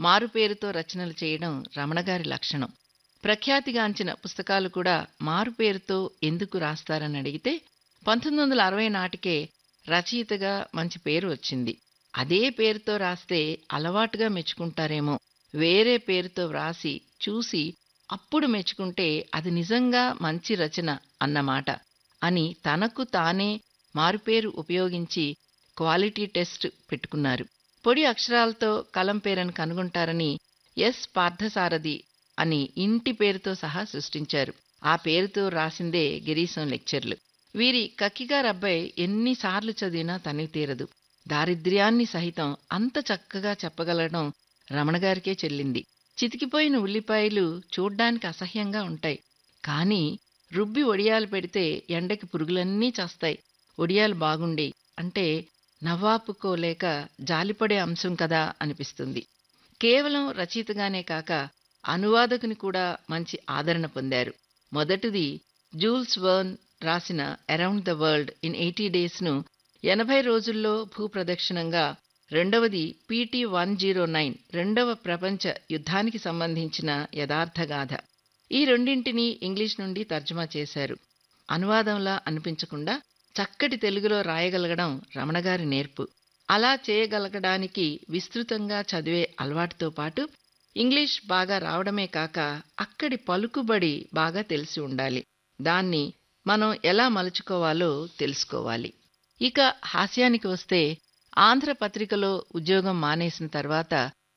మారుపేరుతో రచనలు చేయడం రమణగారి లక్షణం ప్రఖ్యాతిగాంచిన పుస్తకాలు కూడా మారుపేరుతో ఎందుకు రాస్తారని అడిగితే పంతొమ్మిది వందల అరవై నాటికే రచయితగా మంచి పేరు వచ్చింది అదే పేరుతో రాస్తే అలవాటుగా మెచ్చుకుంటారేమో వేరే పేరుతో వ్రాసి చూసి అప్పుడు మెచ్చుకుంటే అది నిజంగా మంచి రచన అన్నమాట అని తనకు తానే మారుపేరు ఉపయోగించి క్వాలిటీ టెస్ట్ పెట్టుకున్నారు పొడి అక్షరాలతో కలం పేరని కనుగొంటారని ఎస్ పార్థసారథి అని ఇంటి పేరుతో సహా సృష్టించారు ఆ పేరుతో రాసిందే గిరీశం లెక్చర్లు వీరి కక్కిగారబ్బాయి ఎన్నిసార్లు చదివినా తనివి తీరదు దారిద్ర్యాన్ని సహితం అంత చక్కగా చెప్పగలగడం రమణగారికే చెల్లింది చితికిపోయిన ఉల్లిపాయలు చూడ్డానికి అసహ్యంగా ఉంటాయి కాని రుబ్బి ఒడియాలు పెడితే ఎండకి పురుగులన్నీ చస్తాయి ఒడియాలు బాగుండి అంటే నవ్వాపుకోలేక జాలిపడే అంశం కదా అనిపిస్తుంది కేవలం రచయితగానే కాక అనువాదకుని కూడా మంచి ఆదరణ పొందారు మొదటిది జూల్స్ వర్న్ రాసిన around the world in eighty డేస్ను ఎనభై రోజుల్లో భూప్రదక్షిణంగా రెండవది పీటీ వన్ జీరో నైన్ రెండవ ప్రపంచ యుద్ధానికి సంబంధించిన యథార్థగాథ ఈ రెండింటినీ ఇంగ్లీష్ నుండి తర్జుమా చేశారు అనువాదంలా అనిపించకుండా చక్కటి తెలుగులో రాయగలగడం రమణగారి నేర్పు అలా చేయగలగడానికి విస్తృతంగా చదివే అలవాటుతో పాటు ఇంగ్లీష్ బాగా రావడమే కాక అక్కడి పలుకుబడి బాగా తెలిసి ఉండాలి దాన్ని మనం ఎలా మలుచుకోవాలో తెలుసుకోవాలి ఇక హాస్యానికి వస్తే ఆంధ్ర పత్రికలో ఉద్యోగం మానేసిన తర్వాత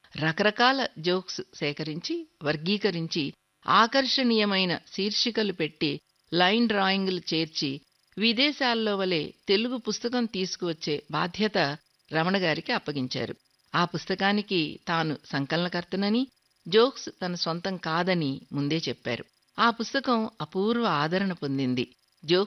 రకరకాల జోక్స్ సేకరించి వర్గీకరించి ఆకర్షణీయమైన శీర్షికలు పెట్టి లైన్ డ్రాయింగులు చేర్చి విదేశాల్లో వలె తెలుగు పుస్తకం తీసుకువచ్చే బాధ్యత రమణగారికి అప్పగించారు ఆ పుస్తకానికి తాను సంకలనకర్తనని జోక్స్ తన సొంతం కాదని ముందే చెప్పారు ఆ పుస్తకం అపూర్వ ఆదరణ పొందింది